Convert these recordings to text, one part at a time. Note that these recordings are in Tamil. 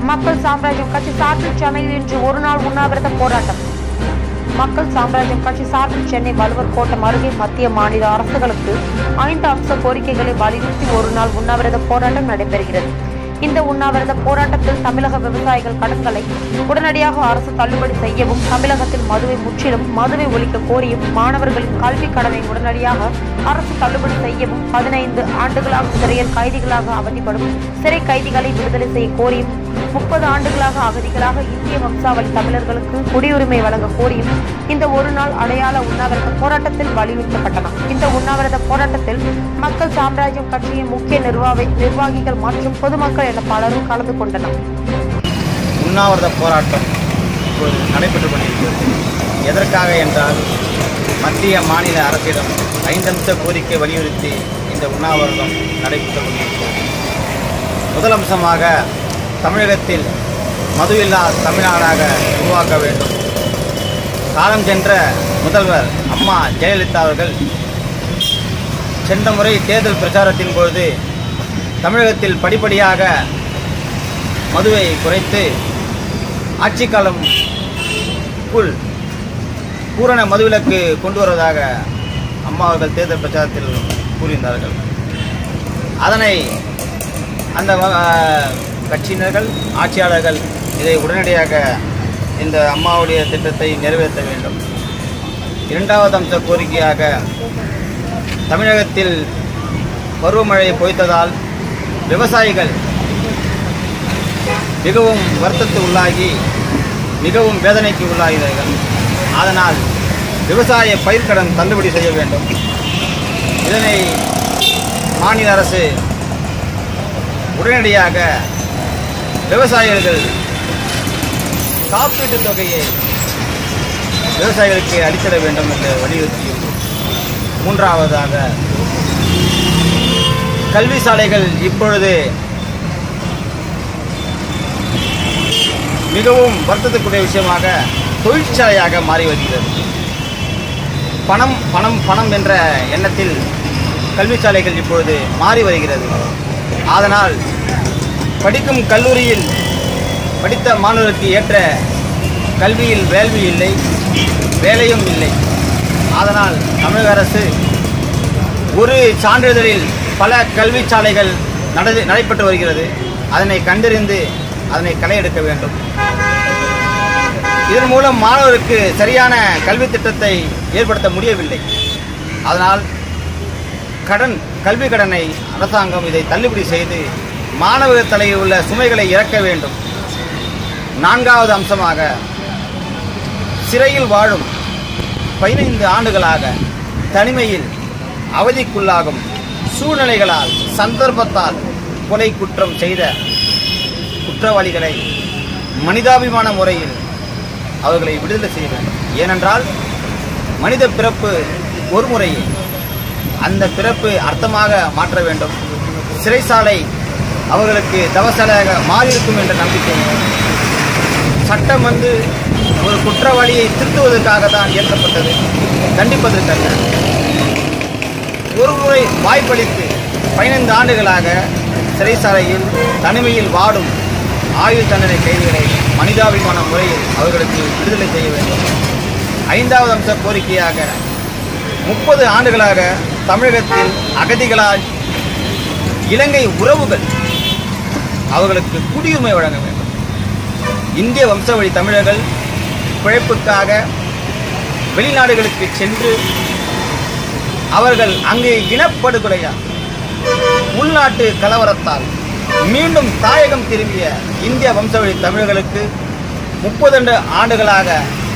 மக்கள் சாம்ராஜ்யம் கட்சி சார்பில் சென்னையில் இன்று ஒருநாள் உண்ணாவிரத போராட்டம் மக்கள் சாம்ராஜ்யம் கட்சி சார்பில் சென்னை வள்ளுவர் கோட்டம் அருகே மத்திய மாநில அரசுகளுக்கு ஐந்து அம்ச கோரிக்கைகளை வலியுறுத்தி ஒரு நாள் உண்ணாவிரத போராட்டம் நடைபெறுகிறது இந்த உண்ணாவிரத போராட்டத்தில் தமிழக விவசாயிகள் கடன்களை உடனடியாக அரசு தள்ளுபடி செய்யவும் தமிழகத்தில் மதுவை முற்றிலும் மதுவை ஒழிக்க கோரியும் மாணவர்களின் கல்வி கடனை உடனடியாக அரசு தள்ளுபடி செய்யவும் பதினைந்து ஆண்டுகளாக சிறையில் கைதிகளாக அவதிப்படும் சிறை கைதிகளை விடுதலை செய்ய கோரியும் முப்பது ஆண்டுகளாக அகதிகளாக இந்திய வம்சாவளி தமிழர்களுக்கு குடியுரிமை வழங்க கோரியும் இந்த ஒரு நாள் அடையாள உண்ணாவிரத போராட்டத்தில் வலியுறுத்தப்பட்டன இந்த உண்ணாவிரத போராட்டத்தில் மக்கள் சாம்ராஜ்யம் கட்சியின் முக்கிய நிர்வாகி நிர்வாகிகள் மற்றும் பொதுமக்கள் என பலரும் கலந்து கொண்டனர் உண்ணாவிரத போராட்டம் இப்போது நடைபெற்றுக் கொண்டிருக்கிறது எதற்காக என்றால் மத்திய மாநில அரசிடம் ஐந்தம்ச கோரிக்கை வலியுறுத்தி இந்த உண்ணாவிரதம் நடைபெற்றுக் கொண்டிருக்கிறது முதல் அம்சமாக தமிழகத்தில் மதுவில்லா தமிழ்நாடாக உருவாக்க வேண்டும் காலம் சென்ற முதல்வர் அம்மா ஜெயலலிதா அவர்கள் சென்ற முறை தேர்தல் பிரச்சாரத்தின் பொழுது தமிழகத்தில் படிப்படியாக மதுவை குறைத்து ஆட்சி காலம்க்குள் பூரண மதுவிலக்கு கொண்டு வருவதாக அம்மா அவர்கள் தேர்தல் பிரச்சாரத்தில் கூறியிருந்தார்கள் அதனை அந்த அஹ், கட்சியினர்கள் ஆட்சியாளர்கள் இதை உடனடியாக இந்த அம்மாவுடைய திட்டத்தை நிறைவேற்ற வேண்டும் இரண்டாவது அம்ச கோரிக்கையாக தமிழகத்தில் பருவமழை பொய்த்ததால் விவசாயிகள் மிகவும் வருத்தத்துக்கு உள்ளாகி மிகவும் வேதனைக்கு உள்ளாகிறார்கள் அதனால் விவசாய பயிர்க்கடன் தள்ளுபடி செய்ய வேண்டும் இதனை மாநில அரசு உடனடியாக விவசாயிகள் காப்பீட்டுத் தொகையை விவசாயிகளுக்கு அளித்திட வேண்டும் என்று வலியுறுத்தியும் மூன்றாவதாக கல்வி சாலைகள் இப்பொழுது மிகவும் வருத்தத்துக்குரிய விஷயமாக தொழிற்சாலையாக மாறி வருகிறது பணம் பணம் பணம் என்ற எண்ணத்தில் கல்வி சாலைகள் இப்பொழுது மாறி வருகிறது அதனால் படிக்கும் கல்லூரியில் படித்த மாணவருக்கு ஏற்ற கல்வியில் வேள்வி இல்லை வேலையும் இல்லை அதனால் தமிழக அரசு ஒரு சான்றிதழில் பல கல்வி சாலைகள் நட நடைபெற்று வருகிறது அதனை கண்டறிந்து அதனை களை எடுக்க வேண்டும் இதன் மூலம் மாணவருக்கு சரியான கல்வி திட்டத்தை ஏற்படுத்த முடியவில்லை அதனால் கடன் கல்வி கடனை அரசாங்கம் இதை தள்ளுபடி செய்து மாணவர் தலையில் உள்ள சுமைகளை இறக்க வேண்டும் நான்காவது அம்சமாக சிறையில் வாழும் பதினைந்து ஆண்டுகளாக தனிமையில் அவதிக்குள்ளாகும் சூழ்நிலைகளால் சந்தர்ப்பத்தால் கொலை குற்றம் செய்த குற்றவாளிகளை மனிதாபிமான முறையில் அவர்களை விடுதலை செய்ய வேண்டும் ஏனென்றால் மனித பிறப்பு ஒரு முறையே அந்த பிறப்பு அர்த்தமாக மாற்ற வேண்டும் சிறைசாலை அவர்களுக்கு தவசாலையாக மாறியிருக்கும் என்ற நம்பிக்கை சட்டம் வந்து ஒரு குற்றவாளியை திருத்துவதற்காக தான் இயற்றப்பட்டது தண்டிப்பதற்கல்ல ஒரு முறை வாய்ப்பளித்து பதினைந்து ஆண்டுகளாக சிறைசாலையில் தனிமையில் வாடும் ஆயுள் தண்டனை கைதிகளை மனிதாபிமான முறையில் அவர்களுக்கு விடுதலை செய்ய வேண்டும் ஐந்தாவது அம்ச கோரிக்கையாக முப்பது ஆண்டுகளாக தமிழகத்தில் அகதிகளால் இலங்கை உறவுகள் அவர்களுக்கு குடியுரிமை வழங்க வேண்டும் இந்திய வம்சாவளி தமிழர்கள் பிழைப்புக்காக வெளிநாடுகளுக்கு சென்று அவர்கள் அங்கு இனப்படுகொலையால் உள்நாட்டு கலவரத்தால் மீண்டும் தாயகம் திரும்பிய இந்திய வம்சாவளி தமிழர்களுக்கு முப்பது ஆண்டுகளாக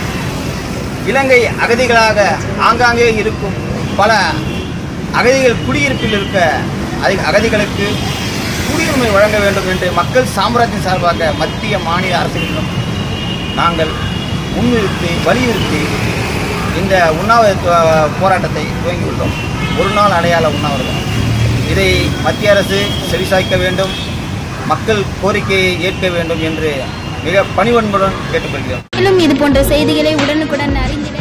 இலங்கை அகதிகளாக ஆங்காங்கே இருக்கும் பல அகதிகள் குடியிருப்பில் இருக்க அதி- அகதிகளுக்கு குடியுரிமை வழங்க வேண்டும் என்று மக்கள் சாம்ராஜ்யம் சார்பாக மத்திய மாநில அரசுகளிடம் நாங்கள் முன்னிறுத்தி வலியுறுத்தி இந்த உண்ணாவிரத துவ- போராட்டத்தை துவங்கியுள்ளோம் ஒரு நாள் அடையாள உண்ணாவிரதம் இதை மத்திய அரசு செவிசாய்க்க வேண்டும் மக்கள் கோரிக்கையை ஏற்க வேண்டும் என்று மிக பணிவன்புடன் கேட்டுக்கொள்கிறோம் மேலும் இது போன்ற செய்திகளை உடனுக்குடன் அறிந்திட